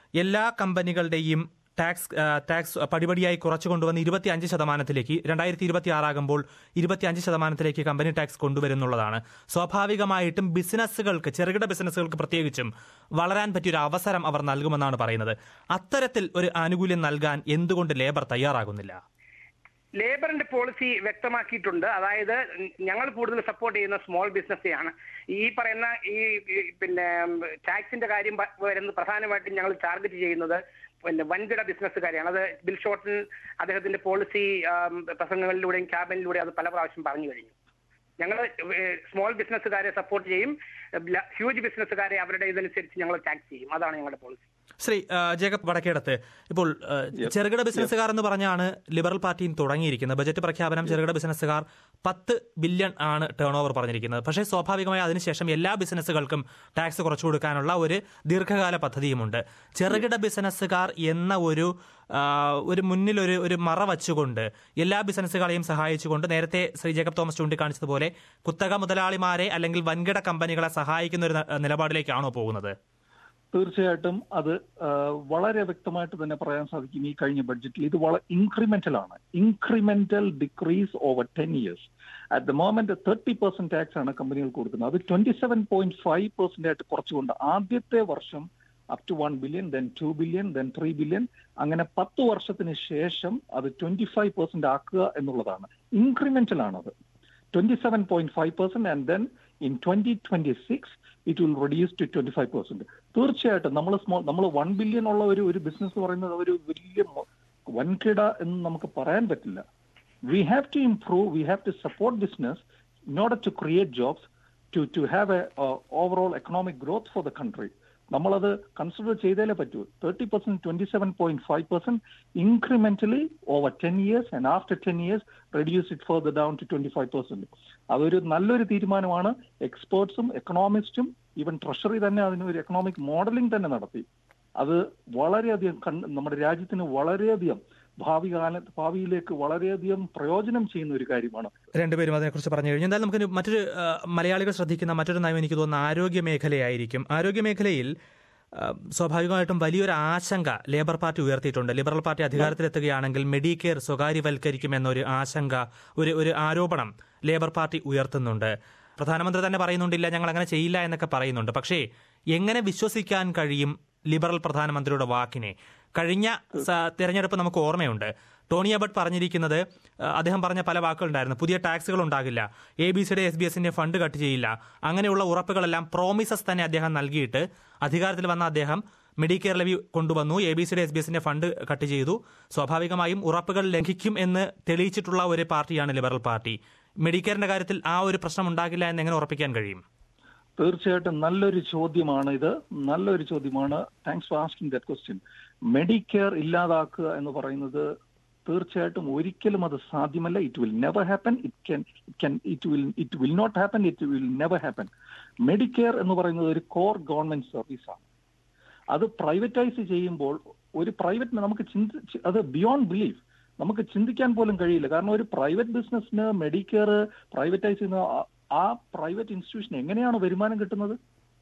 എല്ലാ കമ്പനികളുടെയും ടാക്സ് ആ, ടാക്സ് പടിപടിയായി കുറച്ചു കൊണ്ടുവന്ന് ഇരുപത്തി അഞ്ച് ശതമാനത്തിലേക്ക് രണ്ടായിരത്തി ഇരുപത്തി ആറാകുമ്പോൾ ഇരുപത്തി അഞ്ച് ശതമാനത്തിലേക്ക് കമ്പനി ടാക്സ് കൊണ്ടുവരുന്നുള്ളതാണ് സ്വാഭാവികമായിട്ടും ബിസിനസ്സുകൾക്ക് ചെറുകിട ബിസിനസ്സുകൾക്ക് പ്രത്യേകിച്ചും വളരാൻ പറ്റിയൊരു അവസരം അവർ നൽകുമെന്നാണ് പറയുന്നത് അത്തരത്തിൽ ഒരു ആനുകൂല്യം നൽകാൻ എന്തുകൊണ്ട് ലേബർ തയ്യാറാകുന്നില്ല ലേബറിന്റെ പോളിസി വ്യക്തമാക്കിയിട്ടുണ്ട് അതായത് ഞങ്ങൾ കൂടുതൽ സപ്പോർട്ട് ചെയ്യുന്ന സ്മോൾ ബിസിനസ്സെയാണ് ഈ പറയുന്ന ഈ ഈ പിന്നെ ടാക്സിന്റെ കാര്യം പ- വരുന്നത് പ്രധാനമായിട്ടും ഞങ്ങൾ ടാർഗറ്റ് ചെയ്യുന്നത് പിന്നെ വൻകിട ബിസിനസ്സുകാരെയാണ് അത് ബിൽ ഷോർട്ടൻ അദ്ദേഹത്തിന്റെ പോളിസി പ്രസംഗങ്ങളിലൂടെയും ക്യാബിനിലൂടെയും അത് പല പ്രാവശ്യം പറഞ്ഞു കഴിഞ്ഞു ഞങ്ങൾ സ്മോൾ ബിസിനസ്സുകാരെ സപ്പോർട്ട് ചെയ്യും ഹ്യൂജ് ബിസിനസ്സുകാരെ അവരുടെ ഇതനുസരിച്ച് ഞങ്ങൾ ടാക്സ് ചെയ്യും അതാണ് ഞങ്ങളുടെ പോളിസി ശ്രീ ആ, ജേക്കബ് വടക്കേടത്ത് ഇപ്പോൾ ആ, ചെറുകിട ബിസിനസ്സുകാർ എന്ന് പറഞ്ഞാണ് ലിബറൽ പാർട്ടിയും തുടങ്ങിയിരിക്കുന്നത് ബജറ്റ് പ്രഖ്യാപനം ചെറുകിട ബിസിനസ്സുകാർ പത്ത് ബില്യൺ ആണ് ടേൺ ഓവർ പറഞ്ഞിരിക്കുന്നത് പക്ഷേ സ്വാഭാവികമായി അതിനുശേഷം എല്ലാ ബിസിനസ്സുകൾക്കും ടാക്സ് കുറച്ചു കൊടുക്കാനുള്ള ഒരു ദീർഘകാല പദ്ധതിയുമുണ്ട് ചെറുകിട ബിസിനസ്സുകാർ എന്ന ഒരു ആ, ഒരു മുന്നിൽ ഒരു ഒരു മറ വച്ചുകൊണ്ട് എല്ലാ ബിസിനസ്സുകളെയും സഹായിച്ചുകൊണ്ട് നേരത്തെ ശ്രീ ജേക്കബ് തോമസ് ചൂണ്ടിക്കാണിച്ചതുപോലെ കുത്തക മുതലാളിമാരെ അല്ലെങ്കിൽ വൻകിട കമ്പനികളെ സഹായിക്കുന്ന ഒരു ന- നിലപാടിലേക്കാണോ പോകുന്നത് തീർച്ചയായിട്ടും അത് ആ, വളരെ വ്യക്തമായിട്ട് തന്നെ പറയാൻ സാധിക്കും ഈ കഴിഞ്ഞ ബഡ്ജറ്റിൽ ഇത് വളരെ ഇൻക്രിമെന്റൽ ആണ് incremental decrease over ten years at the moment thirty percent tax ആണ് കമ്പനികൾ കൊടുക്കുന്നത് അത് twenty seven point five percent ആയിട്ട് കുറച്ചുകൊണ്ട് ആദ്യത്തെ വർഷം up to one billion then two billion then three billion അങ്ങനെ പത്ത് വർഷത്തിന് ശേഷം അത് ട്വന്റി ഫൈവ് പെർസെന്റ് ആക്കുക എന്നുള്ളതാണ് ഇൻക്രിമെന്റൽ ആണത് twenty seven point five percent and then in twenty twenty six it will reduce to twenty five percent തീർച്ചയായിട്ടും നമ്മൾ സ്മോൾ നമ്മൾ വൺ ബില്യൺ ഉള്ള ഒരു ഒരു ബിസിനസ് പറയുന്നത് ഒരു വലിയ മൊ- വൻകിട എന്ന് നമുക്ക് പറയാൻ പറ്റില്ല we have to improve we have to support business in order to create jobs to to have a overall economic growth for the country നമ്മളത് കൺസിഡർ ചെയ്തേലേ പറ്റൂ thirty percent twenty seven point five percent incrementally over ten years and after ten years reduce it for the down to twenty five percent അതൊരു നല്ലൊരു തീരുമാനമാണ് എക്സ്പേർട്സും എക്കണോമിസ്റ്റും even treasury തന്നെ അതിന് ഒരു economic modelling തന്നെ നടത്തി അത് വളരെയധികം കൺ- നമ്മുടെ രാജ്യത്തിന് വളരെയധികം ഭാവി കാല ഭാവിയിലേക്ക് വളരെയധികം പ്രയോജനം ചെയ്യുന്ന ഒരു കാര്യമാണ് രണ്ടുപേരും അതിനെക്കുറിച്ച് പറഞ്ഞു കഴിഞ്ഞു എന്തായാലും നമുക്ക് മറ്റൊരു ആ, മലയാളികൾ ശ്രദ്ധിക്കുന്ന മറ്റൊരു നയം എനിക്ക് തോന്നുന്ന ആരോഗ്യ മേഖലയായിരിക്കും ആരോഗ്യ മേഖലയിൽ ആ, സ്വാഭാവികമായിട്ടും വലിയൊരു ആശങ്ക ലേബർ പാർട്ടി ഉയർത്തിയിട്ടുണ്ട് ലിബറൽ പാർട്ടി അധികാരത്തിലെത്തുകയാണെങ്കിൽ മെഡിക്കെയർ സ്വകാര്യവൽക്കരിക്കുമെന്നൊരു ആശങ്ക ഒരു ഒരു ആരോപണം ലേബർ പാർട്ടി ഉയർത്തുന്നുണ്ട് പ്രധാനമന്ത്രി തന്നെ പറയുന്നുണ്ടില്ല ഞങ്ങൾ അങ്ങനെ ചെയ്യില്ല എന്നൊക്കെ പറയുന്നുണ്ട് പക്ഷേ എങ്ങനെ വിശ്വസിക്കാൻ കഴിയും ലിബറൽ പ്രധാനമന്ത്രിയുടെ വാക്കിനെ കഴിഞ്ഞ സ- തെരഞ്ഞെടുപ്പ് നമുക്ക് ഓർമ്മയുണ്ട് ടോണി അബട്ട് പറഞ്ഞിരിക്കുന്നത് ആ, അദ്ദേഹം പറഞ്ഞ പല വാക്കുകളുണ്ടായിരുന്നു പുതിയ ടാക്സുകൾ ഉണ്ടാകില്ല എ ബി സിയുടെ എസ് ബി എസിന്റെ ഫണ്ട് കട്ട് ചെയ്യില്ല അങ്ങനെയുള്ള ഉറപ്പുകളെല്ലാം പ്രോമിസസ് തന്നെ അദ്ദേഹം നൽകിയിട്ട് അധികാരത്തിൽ വന്ന അദ്ദേഹം മെഡിക്കെയർ ലെവി കൊണ്ടുവന്നു എ ബി സിയുടെ എസ് ബി എസിന്റെ ഫണ്ട് കട്ട് ചെയ്തു സ്വാഭാവികമായും ഉറപ്പുകൾ ലംഘിക്കും എന്ന് തെളിയിച്ചിട്ടുള്ള ഒരു പാർട്ടിയാണ് ലിബറൽ പാർട്ടി മെഡിക്കെയറിന്റെ കാര്യത്തിൽ ആ ഒരു പ്രശ്നം ഉണ്ടാകില്ല എന്ന് എങ്ങനെ ഉറപ്പിക്കാൻ കഴിയും തീർച്ചയായിട്ടും നല്ലൊരു ചോദ്യമാണ് ഇത് നല്ലൊരു ചോദ്യമാണ് thanks for asking that question Medicare ഇല്ലാതാക്കുക എന്ന് പറയുന്നത് തീർച്ചയായിട്ടും ഒരിക്കലും അത് സാധ്യമല്ല it will never happen it can it can it will it will not happen it will never happen Medicare എന്ന് പറയുന്നത് ഒരു കോർ ഗവൺമെന്റ് സർവീസാണ് അത് പ്രൈവറ്റൈസ് ചെയ്യുമ്പോൾ ഒരു പ്രൈവറ്റ് നമുക്ക് ചിന്തി അത് ബിയോണ്ട് ബിലീഫ് നമുക്ക് ചിന്തിക്കാൻ പോലും കഴിയില്ല കാരണം ഒരു പ്രൈവറ്റ് ബിസിനസ്സിന് മെഡിക്കെയർ പ്രൈവറ്റൈസ് ചെയ്യുന്ന ആ- ആ പ്രൈവറ്റ് ഇൻസ്റ്റിറ്റ്യൂഷൻ എങ്ങനെയാണ് വരുമാനം കിട്ടുന്നത്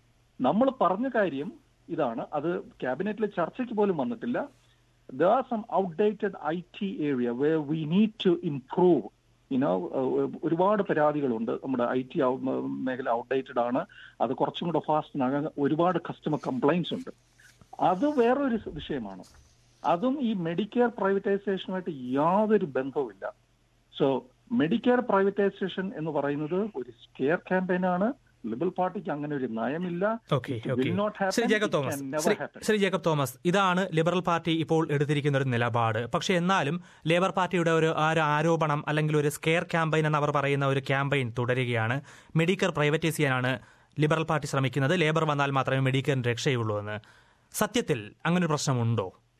നമ്മൾ പറഞ്ഞ കാര്യം ഇതാണ് അത് ക്യാബിനറ്റിലെ ചർച്ചയ്ക്ക് പോലും വന്നിട്ടില്ല there are some outdated I T area way we need to improve you know ഒരുപാട് പരാതികളുണ്ട് നമ്മുടെ ഐ ടി മേഖല ഔട്ട്ഡേറ്റഡ് ആണ് അത് കുറച്ചും കൂടെ ഫാസ്റ്റ് ഒരുപാട് കസ്റ്റമർ കംപ്ലൈൻസ് ഉണ്ട് അത് വേറൊരു വിഷയമാണ് അതും ഈ മെഡിക്കെയർ പ്രൈവറ്റൈസേഷനുമായിട്ട് യാതൊരു ബന്ധവുമില്ല സോ മെഡിക്കെയർ പ്രൈവറ്റൈസേഷൻ എന്ന് പറയുന്നത് ഒരു സ്കെയർ ക്യാമ്പയിൻ ആണ് ലിബറൽ പാർട്ടിക്ക് അങ്ങനെ ഒരു നയമില്ല okay It okay will not happen. Shri Jacob It Thomas can never Shri- happen. Shri Jacob Thomas ഇതാണ് ലിബറൽ പാർട്ടി ഇപ്പോൾ എടുത്തിരിക്കുന്ന ഒരു നിലപാട് പക്ഷെ എന്നാലും ലേബർ പാർട്ടിയുടെ ഒരു ആ ഒരു ആരോപണം അല്ലെങ്കിൽ ഒരു സ്കെയർ ക്യാമ്പയിൻ എന്ന് അവർ പറയുന്ന ഒരു ക്യാമ്പയിൻ തുടരുകയാണ് മെഡിക്കർ പ്രൈവറ്റൈസ് ചെയ്യാനാണ് ലിബറൽ പാർട്ടി ശ്രമിക്കുന്നത് ലേബർ വന്നാൽ മാത്രമേ മെഡിക്കറിന് രക്ഷയുള്ളൂ എന്ന് സത്യത്തിൽ അങ്ങനെ ഒരു പ്രശ്നമുണ്ടോ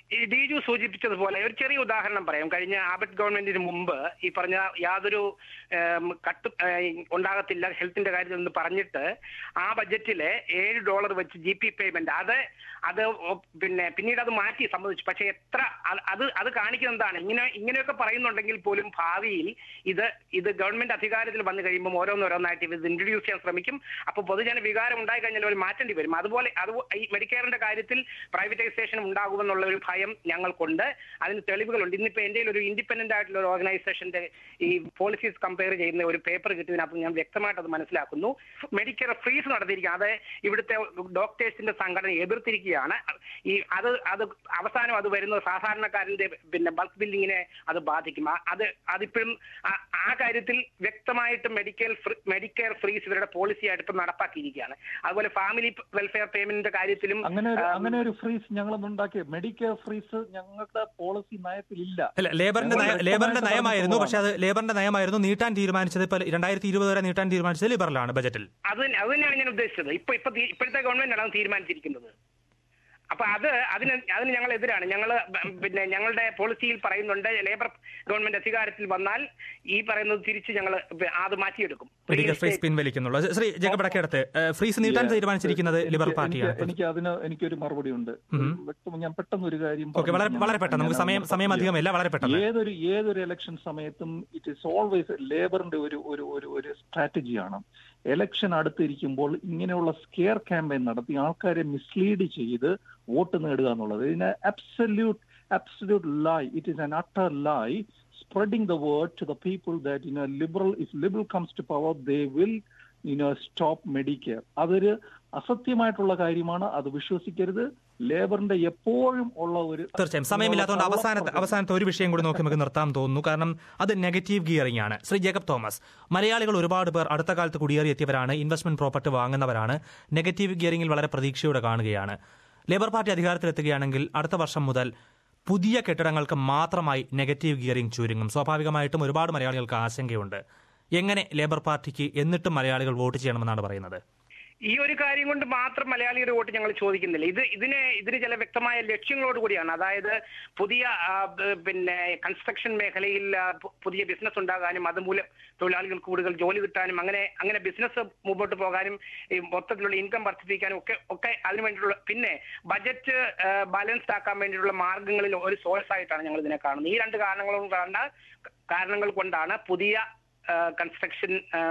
ഈ ഡിജു സൂചിപ്പിച്ചതുപോലെ ഒരു ചെറിയ ഉദാഹരണം പറയാം കഴിഞ്ഞ ആബറ്റ് ഗവൺമെന്റിന് മുമ്പ് ഈ പറഞ്ഞ യാതൊരു ഏം, കട്ടും ഏ, ഉണ്ടാകത്തില്ല ഹെൽത്തിന്റെ കാര്യത്തിൽ നിന്ന് പറഞ്ഞിട്ട് ആ ബജറ്റിലെ ഏഴ് ഡോളർ വെച്ച് ജി പി പേയ്മെന്റ് അത് അത് ഒ- പിന്നെ പിന്നീട് അത് മാറ്റി സമ്മതിച്ചു പക്ഷെ എത്ര അത് അത് അത് കാണിക്കുന്നതാണ് ഇങ്ങനെ ഇങ്ങനെയൊക്കെ പറയുന്നുണ്ടെങ്കിൽ പോലും ഭാവിയിൽ ഇത് ഇത് ഗവൺമെന്റ് അധികാരത്തിൽ വന്നു കഴിയുമ്പോൾ ഓരോന്നോരോന്നായിട്ട് ഇത് ഇൻട്രൊഡ്യൂസ് ചെയ്യാൻ ശ്രമിക്കും അപ്പോൾ പൊതുജന വികാരം ഉണ്ടായി കഴിഞ്ഞാൽ അവർ മാറ്റേണ്ടി വരും അതുപോലെ അത് ഈ മെഡിക്കെയറിന്റെ കാര്യത്തിൽ പ്രൈവറ്റൈസേഷൻ ഉണ്ടാകുമെന്നുള്ള ഒരു ഭയം ഞങ്ങൾക്കുണ്ട് അതിന് തെളിവുകളുണ്ട് ഇന്നിപ്പോ എന്റെ ഒരു ഇൻഡിപെൻഡന്റ് ആയിട്ടുള്ള ഒരു ഓർഗനൈസേഷന്റെ ഈ പോളിസീസ് കമ്പയർ ചെയ്യുന്ന ഒരു പേപ്പർ കിട്ടിയതിനകത്ത് ഞാൻ വ്യക്തമായിട്ട് അത് മനസ്സിലാക്കുന്നു മെഡിക്കെയർ ഫ്രീസ് നടത്തിയിരിക്കുക അത് ഇവിടുത്തെ ഡോക്ടേഴ്സിന്റെ സംഘടന എതിർത്തിരിക്കുകയാണ് ഈ അത് അത് അവസാനം അത് വരുന്നത് സാധാരണക്കാരന്റെ പിന്നെ ബൾക്ക് ബില്ലിങ്ങിനെ അത് ബാധിക്കും ആ- അത് അതിപ്പോഴും ആ- ആ കാര്യത്തിൽ വ്യക്തമായിട്ട് മെഡിക്കൽ മെഡിക്കെയർ ഫ്രീസ് ഇവരുടെ പോളിസി ആയിട്ട് ഇപ്പം നടപ്പാക്കിയിരിക്കുകയാണ് അതുപോലെ ഫാമിലി വെൽഫെയർ പേയ്മെന്റിന്റെ കാര്യത്തിലും അങ്ങനെ ഒരു ആ, അങ്ങനെ ഒരു ഫ്രീസ് ഞങ്ങളൊന്നും ഉണ്ടാക്കിയ മെഡിക്കെയർ ഫ്രീസ് ഞങ്ങളുടെ പോളിസി നയത്തിലില്ല അല്ല ലേബറിന്റെ നയ- ഞങ്ങൾ ലേബറിന്റെ വ്യക്തമായിട്ട് നയമായിരുന്നു പറഞ്ഞിട്ടുള്ളതാണ്. പക്ഷെ അത് ലേബറിന്റെ നയമായിരുന്നു നീട്ടാൻ തീരുമാനിച്ചത് ഇപ്പൊ രണ്ടായിരത്തി ഇരുപത് വരെ നീട്ടാൻ തീരുമാനിച്ചത് ലിബറലാണ് ബജറ്റിൽ അത് തന്നെ- അത് തന്നെയാണ് ഞാൻ ഉദ്ദേശിച്ചത് ഇപ്പൊ ഇപ്പൊ തീ- ഇപ്പോഴത്തെ ഗവൺമെന്റ് ആണ് തീരുമാനിച്ചിരിക്കുന്നത് അപ്പൊ അത് അതിന് അതിന് ഞങ്ങൾ എതിരാണ് ഞങ്ങൾ പിന്നെ ഞങ്ങളുടെ പോളിസിയിൽ പറയുന്നുണ്ട് ലേബർ ഗവൺമെന്റ് അധികാരത്തിൽ വന്നാൽ ഈ പറയുന്നത് തിരിച്ച് ഞങ്ങൾ അത് മാറ്റിയെടുക്കും മെഡിക്കൽ ഫ്രീസ് പിൻവലിക്കുന്നുള്ളൂ ശ്രീ ജേക്കബ് ഇടക്കേടത്ത് ഫ്രീസ് നീട്ടാൻ Yeah. തീരുമാനിച്ചിരിക്കുന്നത് ലിബറൽ എനിക്ക് പാർട്ടിയാണ് എനിക്ക് അതിന് എനിക്കൊരു മറുപടി ഉണ്ട് ഉം. വ്യക്തം ഞാൻ പെട്ടെന്ന് ഒരു കാര്യം ഓക്കെ വളരെ പറഞ്ഞ് വളരെ പെട്ടെന്ന് നമുക്ക് ഞാൻ സമയം ഒന്ന് സമയം പറയാം. അധികമില്ല വളരെ പെട്ടെന്ന് ഏതൊരു ഏതൊരു ഇലക്ഷൻ സമയത്തും ഇറ്റ് ഈസ് ഓൾവേസ് ലേബറിന്റെ ഒരു ഒരു ഒരു ഒരു സ്ട്രാറ്റജിയാണ് ഇലക്ഷൻ അടുത്തിരിക്കുമ്പോൾ ഇങ്ങനെയുള്ള സ്കെയർ ക്യാമ്പയിൻ നടത്തി ആൾക്കാരെ മിസ്ലീഡ് ചെയ്ത് വോട്ട് നേടുക എന്നുള്ളത് ഇതിന് absolute absolute lie it is an utter lie spreading the word to the people that in Liberal if Liberal comes to power they will you know stop Medicare അതൊരു അസത്യമായിട്ടുള്ള കാര്യമാണ് അത് വിശ്വസിക്കരുത് ലേബറിന്റെ എപ്പോഴും ഉള്ള ഒരു തീർച്ചയായും സമയമില്ലാത്തതുകൊണ്ട് അവസാനത്തെ അവസാനത്തെ ഒരു വിഷയം കൂടി നോക്കി നമുക്ക് നിർത്താൻ തോന്നുന്നു കാരണം അത് നെഗറ്റീവ് ഗിയറിംഗ് ആണ് ശ്രീ ജേക്കബ് തോമസ് മലയാളികൾ ഒരുപാട് പേർ അടുത്ത കാലത്ത് കുടിയേറിയെത്തിയവരാണ് ഇൻവെസ്റ്റ്മെന്റ് പ്രോപ്പർട്ടി വാങ്ങുന്നവരാണ് നെഗറ്റീവ് ഗിയറിംഗിൽ വളരെ പ്രതീക്ഷയോടെ കാണുകയാണ് ലേബർ പാർട്ടി അധികാരത്തിലെത്തുകയാണെങ്കിൽ അടുത്ത വർഷം മുതൽ പുതിയ കെട്ടിടങ്ങൾക്ക് മാത്രമായി നെഗറ്റീവ് ഗിയറിംഗ് ചുരുങ്ങും സ്വാഭാവികമായിട്ടും ഒരുപാട് മലയാളികൾക്ക് ആശങ്കയുണ്ട് എങ്ങനെ ലേബർ പാർട്ടിക്ക് എന്നിട്ടും മലയാളികൾ വോട്ട് ചെയ്യണമെന്നാണ് പറയുന്നത് ഈ ഒരു കാര്യം കൊണ്ട് മാത്രം മലയാളിയുടെ വോട്ട് ഞങ്ങൾ ചോദിക്കുന്നില്ല ഇത് ഇതിന് ഇതിന് ചില വ്യക്തമായ ലക്ഷ്യങ്ങളോട് കൂടിയാണ് അതായത് പുതിയ ആ, ബ- പിന്നെ കൺസ്ട്രക്ഷൻ മേഖലയിൽ ആ, പു- പുതിയ ബിസിനസ് ഉണ്ടാകാനും അതുമൂലം തൊഴിലാളികൾക്ക് കൂടുതൽ ജോലി കിട്ടാനും അങ്ങനെ അങ്ങനെ ബിസിനസ് മുമ്പോട്ട് പോകാനും ഈ മൊത്തത്തിലുള്ള ഇൻകം വർദ്ധിപ്പിക്കാനും ഒക്കെ ഒക്കെ അതിനു വേണ്ടിയിട്ടുള്ള പിന്നെ ബജറ്റ് ബാലൻസ്ഡ് ആക്കാൻ വേണ്ടിയിട്ടുള്ള മാർഗങ്ങളിൽ ഒരു സോഴ്സ് ആയിട്ടാണ് ഞങ്ങൾ ഇതിനെ കാണുന്നത് ഈ രണ്ട് കാരണങ്ങളും കണ്ട കാരണങ്ങൾ കൊണ്ടാണ് പുതിയ കൺസ്ട്രക്ഷൻ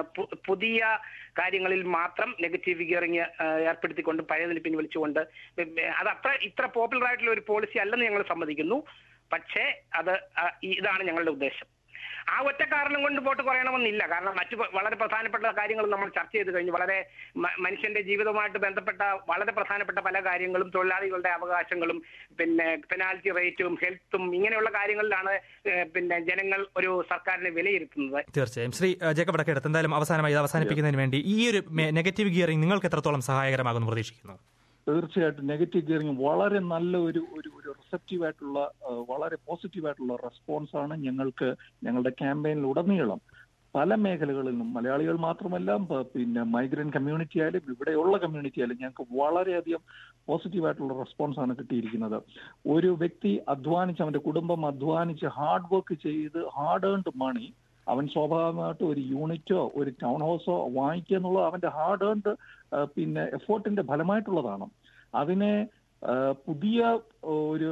പുതിയ കാര്യങ്ങളിൽ മാത്രം നെഗറ്റീവ് ഗിയറിംഗ് ഏർപ്പെടുത്തിക്കൊണ്ട് പഴയതിന് പിൻവലിച്ചുകൊണ്ട് അത് അത്ര ഇത്ര പോപ്പുലർ ആയിട്ടുള്ള ഒരു പോളിസി അല്ലെന്ന് ഞങ്ങൾ സമ്മതിക്കുന്നു പക്ഷേ അത് ആ, ഇതാണ് ഞങ്ങളുടെ ഉദ്ദേശം ആ ഒറ്റ കാരണം കൊണ്ട് വോട്ട് കുറയണമെന്നില്ല കാരണം മറ്റു പ- വളരെ പ്രധാനപ്പെട്ട കാര്യങ്ങൾ നമ്മൾ ചർച്ച ചെയ്ത് കഴിഞ്ഞു വളരെ മ- മനുഷ്യന്റെ ജീവിതവുമായിട്ട് ബന്ധപ്പെട്ട വളരെ പ്രധാനപ്പെട്ട പല കാര്യങ്ങളും തൊഴിലാളികളുടെ അവകാശങ്ങളും പിന്നെ പെനാൽറ്റി റേറ്റും ഹെൽത്തും ഇങ്ങനെയുള്ള കാര്യങ്ങളിലാണ് ഏഹ്, പിന്നെ ജനങ്ങൾ ഒരു സർക്കാരിനെ വിലയിരുത്തുന്നത് തീർച്ചയായും ശ്രീ ഏഹ്, ജേക്കബ് ഇടക്കേടത്ത് എന്തായാലും അവസാനമായി ഇത് അവസാനിപ്പിക്കുന്നതിന് വേണ്ടി ഈ ഒരു മെ- നെഗറ്റീവ് ഗിയറിംഗ് നിങ്ങൾക്ക് എത്രത്തോളം സഹായകരമാകുമെന്ന് പ്രതീക്ഷിക്കുന്നു തീർച്ചയായിട്ടും നെഗറ്റീവ് ഗിയറിംഗ് വളരെ നല്ല ഒരു ഒരു ഒരു റിസപ്റ്റീവ് ആയിട്ടുള്ള ആ, വളരെ പോസിറ്റീവ് ആയിട്ടുള്ള റെസ്പോൺസ് ആണ് ഞങ്ങൾക്ക് ഞങ്ങളുടെ ക്യാമ്പയിനിൽ ഉടനീളം പല മേഖലകളിലും മലയാളികൾ മാത്രമല്ല പ- പിന്നെ മൈഗ്രന്റ് കമ്മ്യൂണിറ്റി ആയാലും ഇവിടെയുള്ള കമ്മ്യൂണിറ്റി ആയാലും ഞങ്ങൾക്ക് വളരെയധികം പോസിറ്റീവ് ആയിട്ടുള്ള റെസ്പോൺസ് ആണ് കിട്ടിയിരിക്കുന്നത് ഒരു വ്യക്തി അധ്വാനിച്ച് അവന്റെ കുടുംബം അധ്വാനിച്ച് ഹാർഡ് വർക്ക് ചെയ്ത് ഹാർഡ് ഏൺഡ് മണി അവൻ സ്വാഭാവികമായിട്ടും ഒരു യൂണിറ്റോ ഒരു ടൗൺ ഹൗസോ വാങ്ങിക്കുക എന്നുള്ളത് അവന്റെ ഹാർഡ് ഏൺഡ് പിന്നെ എഫോർട്ടിന്റെ ഫലമായിട്ടുള്ളതാണ് അതിനെ ആ, പുതിയ ഒരു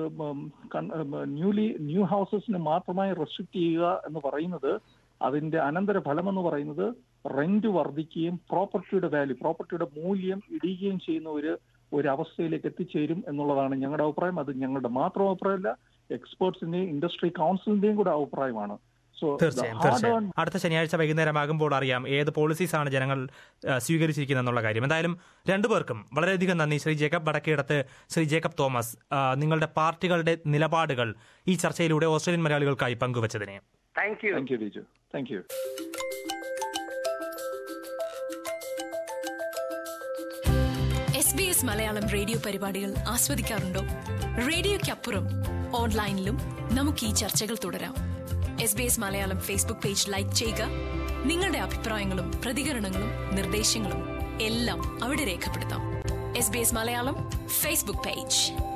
ന്യൂലി ന്യൂ ഹൗസസിന് മാത്രമായി റെസ്ട്രിക്ട് ചെയ്യുക എന്ന് പറയുന്നത് അതിന്റെ അനന്തര ഫലം എന്ന് പറയുന്നത് റെന്റ് വർദ്ധിക്കുകയും പ്രോപ്പർട്ടിയുടെ വാല്യൂ പ്രോപ്പർട്ടിയുടെ മൂല്യം ഇടിയുകയും ചെയ്യുന്ന ഒരു ഒരു അവസ്ഥയിലേക്ക് എത്തിച്ചേരും എന്നുള്ളതാണ് ഞങ്ങളുടെ അഭിപ്രായം അത് ഞങ്ങളുടെ മാത്രം അഭിപ്രായമല്ല എക്സ്പേർട്സിന്റെയും ഇൻഡസ്ട്രി കൗൺസിലിന്റെയും കൂടെ അഭിപ്രായമാണ് സോ തീർച്ചയായും തീർച്ചയായും അടുത്ത ശനിയാഴ്ച വൈകുന്നേരമാകുമ്പോൾ അറിയാം ഏത് പോളിസീസ് ആണ് ജനങ്ങൾ ഏഹ്, സ്വീകരിച്ചിരിക്കുന്നത് എന്നുള്ള കാര്യം എന്തായാലും രണ്ടുപേർക്കും വളരെയധികം നന്ദി ശ്രീ ജേക്കബ് വടക്കേടത്ത് ശ്രീ ജേക്കബ് തോമസ് ആ, നിങ്ങളുടെ പാർട്ടികളുടെ നിലപാടുകൾ ഈ ചർച്ചയിലൂടെ ഓസ്ട്രേലിയൻ മലയാളികൾക്കായി പങ്കുവച്ചതിനെ thank you thank you Biju thank you S B S Malayalam radio പരിപാടികൾ ആസ്വദിക്കാറുണ്ടോ റേഡിയോയ്ക്കപ്പുറം ഓൺലൈനിലും നമുക്ക് ഈ ചർച്ചകൾ തുടരാം S B S Malayalam Facebook page like ചെയ്യുക നിങ്ങളുടെ അഭിപ്രായങ്ങളും പ്രതികരണങ്ങളും നിർദ്ദേശങ്ങളും എല്ലാം അവിടെ രേഖപ്പെടുത്താം S B S Malayalam Facebook page